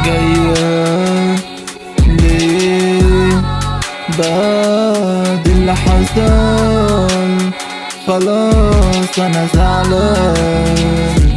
جاية ليه بعد اللي حصل خلاص انا زعلان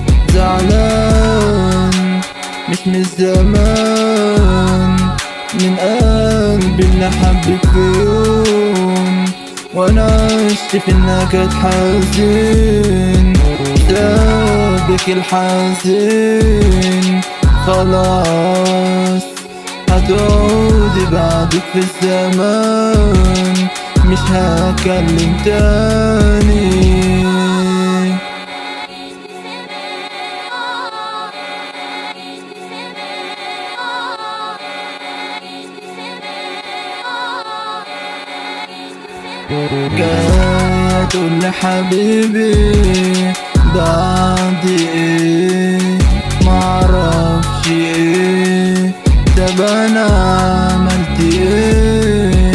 زعلان مش من زمان من قلبي اللي حبك في يوم وانا عشت في النكد حزين سابك الحزين خلاص هتعودي بعدك في الزمان مش هكلم تاني جاية تقول لحبيبي بعد ايه معرفش ايه طب انا عملت ايه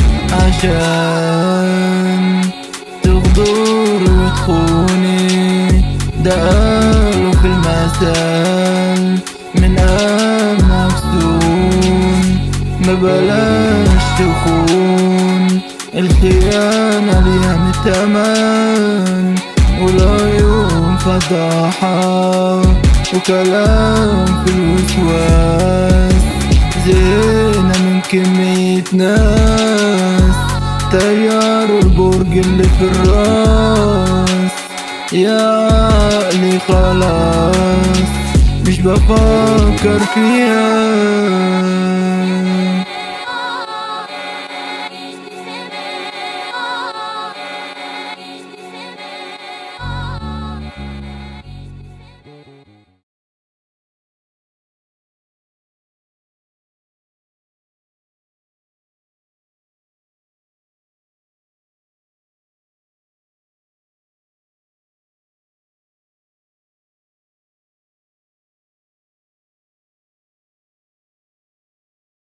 عشان تغدر وتخوني ده قالوا في المثل من امنك سون ما بلاش تخون الخيانة ليها تمن والعيون فضاحة وكلام في الوسواس زينة من كمية ناس طيار البرج اللي في الراس يا عقلي خلاص مش بفكر فيها